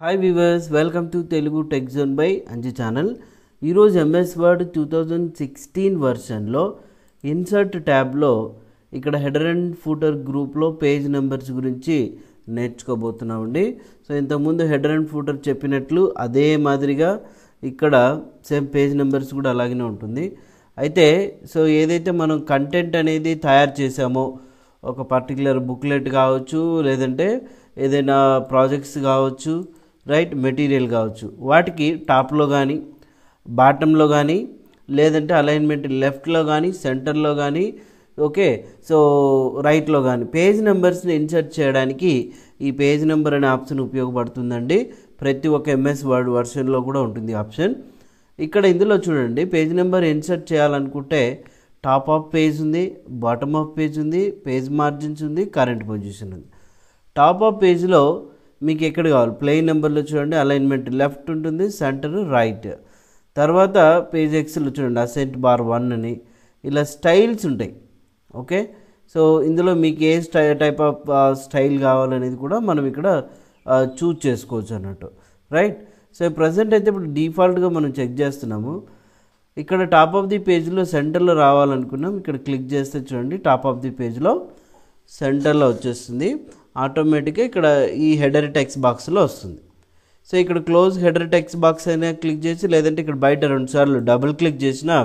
hi viewers welcome to Telugu tech zone by Anji channel ఈరోజు MS Word two thousand sixteen వర్షన్లో insert ట్యాబ్లో ఇక్కడ header and footer గ్రూప్లో page numbers గురించి నేర్చుకోబోతున్నామండి సో ఇంతకుముందు హెడర్ అండ్ ఫూటర్ చెప్పినట్లు అదే మాదిరిగా ఇక్కడ సేమ్ పేజ్ నెంబర్స్ కూడా అలాగనే ఉంటుంది అయితే సో ఏదైతే మనం కంటెంట్ అనేది తయారు చేసామో ఒక పర్టికులర్ బుక్లెట్ కావచ్చు లేదంటే ఏదైనా ప్రాజెక్ట్స్ కావచ్చు రైట్ మెటీరియల్ కావచ్చు వాటికి టాప్లో కానీ బాటంలో కానీ లేదంటే అలైన్మెంట్ లెఫ్ట్లో కానీ సెంటర్లో కానీ ఓకే సో రైట్లో కానీ పేజ్ నెంబర్స్ని ఇన్సర్ట్ చేయడానికి ఈ పేజ్ నెంబర్ అనే ఆప్షన్ ఉపయోగపడుతుందండి ప్రతి ఒక్క ఎంఎస్ వర్డ్ వర్షన్లో కూడా ఉంటుంది ఆప్షన్ ఇక్కడ ఇందులో చూడండి పేజ్ నెంబర్ ఇన్సర్ట్ చేయాలనుకుంటే టాప్ ఆఫ్ పేజ్ ఉంది బాటమ్ ఆఫ్ పేజ్ ఉంది పేజ్ మార్జిన్స్ ఉంది కరెంట్ పొజిషన్ ఉంది టాప్ ఆఫ్ పేజ్లో మీకు ఎక్కడ కావాలి ప్లెయిన్ నెంబర్లో చూడండి అలైన్మెంట్ లెఫ్ట్ ఉంటుంది సెంటర్ రైట్ తర్వాత పేజ్ ఎక్స్లో చూడండి అసెంట్ బార్ వన్ అని ఇలా స్టైల్స్ ఉంటాయి ఓకే సో ఇందులో మీకు ఏ స్టై టైప్ ఆఫ్ స్టైల్ కావాలనేది కూడా మనం ఇక్కడ చూజ్ చేసుకోవచ్చు అన్నట్టు రైట్ సో ప్రజెంట్ అయితే ఇప్పుడు డిఫాల్ట్గా మనం చెక్ చేస్తున్నాము ఇక్కడ టాప్ ఆఫ్ ది పేజ్లో సెంటర్లో రావాలనుకున్నాం ఇక్కడ క్లిక్ చేస్తే చూడండి టాప్ ఆఫ్ ది పేజ్లో సెంటర్లో వచ్చేస్తుంది ఆటోమేటిక్గా ఇక్కడ ఈ హెడర్ టెక్స్ట్ బాక్స్లో వస్తుంది సో ఇక్కడ క్లోజ్ హెడర్ టెక్స్ట్ బాక్స్ అయినా క్లిక్ చేసి లేదంటే ఇక్కడ బయట రెండు సార్లు డబుల్ క్లిక్ చేసినా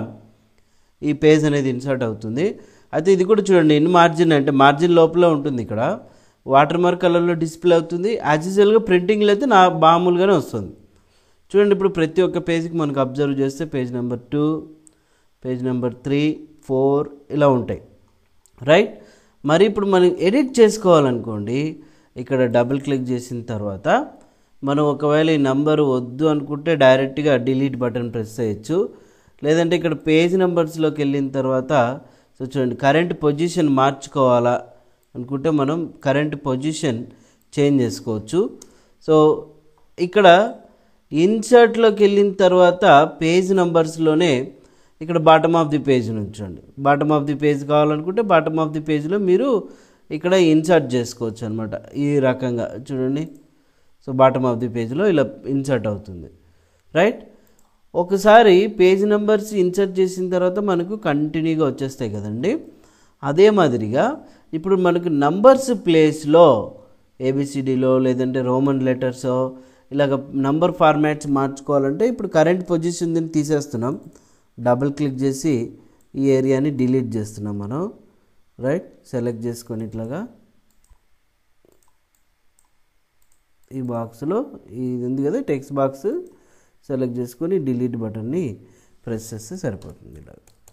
ఈ పేజ్ అనేది ఇన్సర్ట్ అవుతుంది అయితే ఇది కూడా చూడండి ఇన్ మార్జిన్ అంటే మార్జిన్ లోపల ఉంటుంది ఇక్కడ వాటర్ మార్క్ కలర్లో డిస్ప్లే అవుతుంది యాజ్ యూజువల్గా ప్రింటింగ్లో అయితే నా మామూలుగానే వస్తుంది చూడండి ఇప్పుడు ప్రతి ఒక్క పేజ్కి మనకు అబ్జర్వ్ చేస్తే page number two page number three four ఇలా ఉంటాయి రైట్ మరి ఇప్పుడు మనం ఎడిట్ చేసుకోవాలనుకోండి ఇక్కడ డబుల్ క్లిక్ చేసిన తర్వాత మనం ఒకవేళ ఈ నంబర్ వద్దు అనుకుంటే డైరెక్ట్గా డిలీట్ బటన్ ప్రెస్ చేయొచ్చు లేదంటే ఇక్కడ పేజ్ నెంబర్స్లోకి వెళ్ళిన తర్వాత సో చూడండి కరెంట్ పొజిషన్ మార్చుకోవాలా అనుకుంటే మనం కరెంట్ పొజిషన్ చేంజ్ చేసుకోవచ్చు సో ఇక్కడ ఇన్సర్ట్లోకి వెళ్ళిన తర్వాత పేజ్ నెంబర్స్లోనే ఇక్కడ బాటమ్ ఆఫ్ ది పేజ్ ఉంచండి బాటమ్ ఆఫ్ ది పేజ్ కావాలనుకుంటే బాటమ్ ఆఫ్ ది పేజ్లో మీరు ఇక్కడ ఇన్సర్ట్ చేసుకోవచ్చు అనమాట ఈ రకంగా చూడండి సో బాటమ్ ఆఫ్ ది పేజ్లో ఇలా ఇన్సర్ట్ అవుతుంది రైట్ ఒకసారి పేజ్ నెంబర్స్ ఇన్సర్ట్ చేసిన తర్వాత మనకు కంటిన్యూగా వచ్చేస్తాయి కదండి అదే మాదిరిగా ఇప్పుడు మనకు నంబర్స్ ప్లేస్లో ఏబిసిడిలో లేదంటే రోమన్ లెటర్సో ఇలాగ నంబర్ ఫార్మాట్స్ మార్చుకోవాలంటే ఇప్పుడు కరెంట్ పొజిషన్ దీన్ని తీసేస్తున్నాం డబుల్ క్లిక్ చేసి ఈ ఏరియాని డిలీట్ చేస్తున్నాం మనం రైట్ సెలెక్ట్ చేసుకొని ఇట్లాగా ఈ బాక్స్లో ఇది ఉంది కదా టెక్స్ట్ బాక్స్ సెలెక్ట్ చేసుకొని డిలీట్ బటన్ని ప్రెస్ చేస్తే సరిపోతుంది ఇలా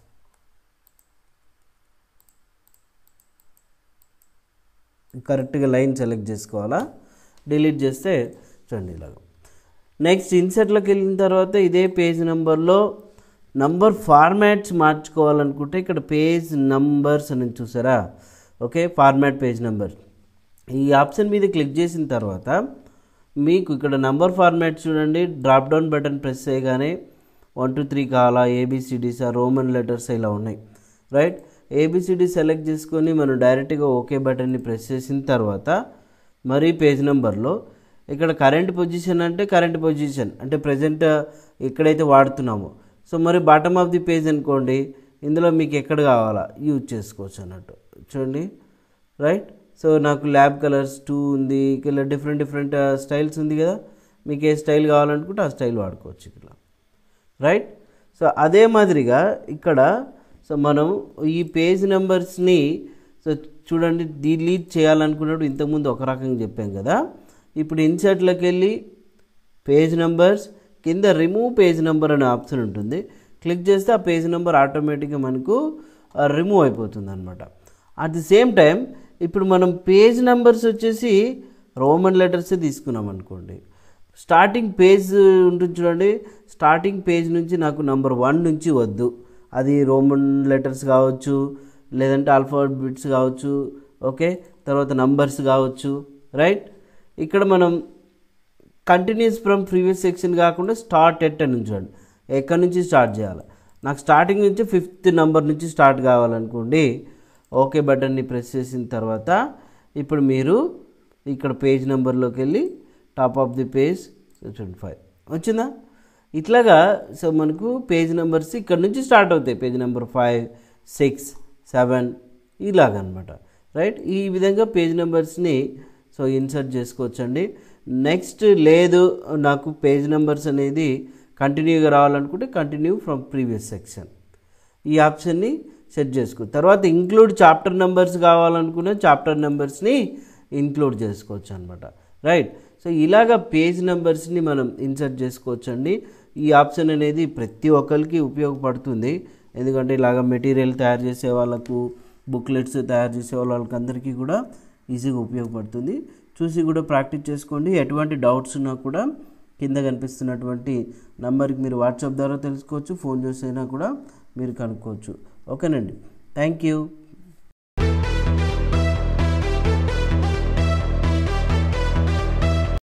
కరెక్ట్గా లైన్ సెలెక్ట్ చేసుకోవాలా డిలీట్ చేస్తే చూడండి ఇలాగ నెక్స్ట్ ఇన్సర్ట్లోకి వెళ్ళిన తర్వాత ఇదే పేజ్ నెంబర్లో నంబర్ ఫార్మాట్స్ మార్చుకోవాలనుకుంటే ఇక్కడ పేజ్ నంబర్స్ అని చూసారా ఓకే ఫార్మాట్ పేజ్ నెంబర్ ఈ ఆప్షన్ మీద క్లిక్ చేసిన తర్వాత మీకు ఇక్కడ నంబర్ ఫార్మాట్ చూడండి డ్రాప్ డౌన్ బటన్ ప్రెస్ చేయగానే వన్ టూ త్రీ కావాలా ఏబిసిడీస్ ఆ రోమన్ లెటర్స్ ఇలా ఉన్నాయి రైట్ ఏబిసిడి సెలెక్ట్ చేసుకొని మనం డైరెక్ట్గా ఓకే బటన్ని ప్రెస్ చేసిన తర్వాత మరీ పేజ్ నెంబర్లో ఇక్కడ కరెంట్ పొజిషన్ అంటే కరెంట్ పొజిషన్ అంటే ప్రజెంట్ ఎక్కడైతే వాడుతున్నామో సో మరి బాటమ్ ఆఫ్ ది పేజ్ అనుకోండి ఇందులో మీకు ఎక్కడ కావాలా యూజ్ చేసుకోవచ్చు అన్నట్టు చూడండి రైట్ సో నాకు ల్యాబ్ కలర్స్ టూ ఉంది ఇలా డిఫరెంట్ డిఫరెంట్ స్టైల్స్ ఉంది కదా మీకు ఏ స్టైల్ కావాలనుకుంటే ఆ స్టైల్ వాడుకోవచ్చు ఇక్కడ రైట్ సో అదే మాదిరిగా ఇక్కడ సో మనం ఈ పేజ్ నెంబర్స్ని సో చూడండి డిలీట్ చేయాలనుకున్నప్పుడు ఇంతకుముందు ఒక రకంగా చెప్పాం కదా ఇప్పుడు ఇన్సర్ట్లోకి వెళ్ళి పేజ్ నెంబర్స్ కింద రిమూవ్ పేజ్ నెంబర్ అనే ఆప్షన్ ఉంటుంది క్లిక్ చేస్తే ఆ పేజ్ నెంబర్ ఆటోమేటిక్గా మనకు రిమూవ్ అయిపోతుంది అనమాట అట్ ది సేమ్ టైం ఇప్పుడు మనం పేజ్ నెంబర్స్ వచ్చేసి రోమన్ లెటర్స్ తీసుకున్నాం అనుకోండి స్టార్టింగ్ పేజ్ ఉంటుంది చూడండి స్టార్టింగ్ పేజ్ నుంచి నాకు నంబర్ వన్ నుంచి వద్దు అది రోమన్ లెటర్స్ కావచ్చు లేదంటే ఆల్ఫాబెట్ బిట్స్ కావచ్చు ఓకే తర్వాత నంబర్స్ కావచ్చు రైట్ ఇక్కడ మనం కంటిన్యూస్ ఫ్రమ్ ప్రీవియస్ సెక్షన్ కాకుండా స్టార్ట్ ఎట్ అని ఉంచండి ఎక్కడి నుంచి స్టార్ట్ చేయాలి నాకు స్టార్టింగ్ నుంచి ఫిఫ్త్ నెంబర్ నుంచి స్టార్ట్ కావాలనుకోండి ఓకే బటన్ని ప్రెస్ చేసిన తర్వాత ఇప్పుడు మీరు ఇక్కడ పేజ్ నెంబర్లోకి వెళ్ళి top of the page twenty five వచ్చిందా ఇట్లాగా సో మనకు పేజ్ నెంబర్స్ ఇక్కడ నుంచి స్టార్ట్ అవుతాయి page number five six seven ఇలాగనమాట రైట్ ఈ విధంగా పేజ్ నెంబర్స్ని సో ఇన్సర్ట్ చేసుకోవచ్చండి నెక్స్ట్ లేదు నాకు పేజ్ నెంబర్స్ అనేది కంటిన్యూగా రావాలనుకుంటే కంటిన్యూ ఫ్రమ్ ప్రీవియస్ సెక్షన్ ఈ ఆప్షన్ని సెట్ చేసుకో తర్వాత ఇంక్లూడ్ చాప్టర్ నెంబర్స్ కావాలనుకున్న చాప్టర్ నెంబర్స్ని ఇంక్లూడ్ చేసుకోవచ్చు అనమాట రైట్ సో ఇలాగ పేజ్ నెంబర్స్ని మనం ఇన్సర్ట్ చేసుకోవచ్చు అండి ఈ ఆప్షన్ అనేది ప్రతి ఒక్కరికి ఉపయోగపడుతుంది ఎందుకంటే ఇలాగ మెటీరియల్ తయారు చేసే వాళ్ళకు బుక్లెట్స్ తయారు చేసే వాళ్ళకందరికీ కూడా ఈజీగా ఉపయోగపడుతుంది చూసి కూడా ప్రాక్టీస్ చేసుకోండి ఎటువంటి డౌట్స్ ఉన్నా కూడా కింద కనిపిస్తున్నటువంటి నంబర్కి మీరు వాట్సాప్ ద్వారా తెలుసుకోవచ్చు ఫోన్ చేసైనా కూడా మీరు కనుక్కోవచ్చు ఓకేనండి థ్యాంక్ యూ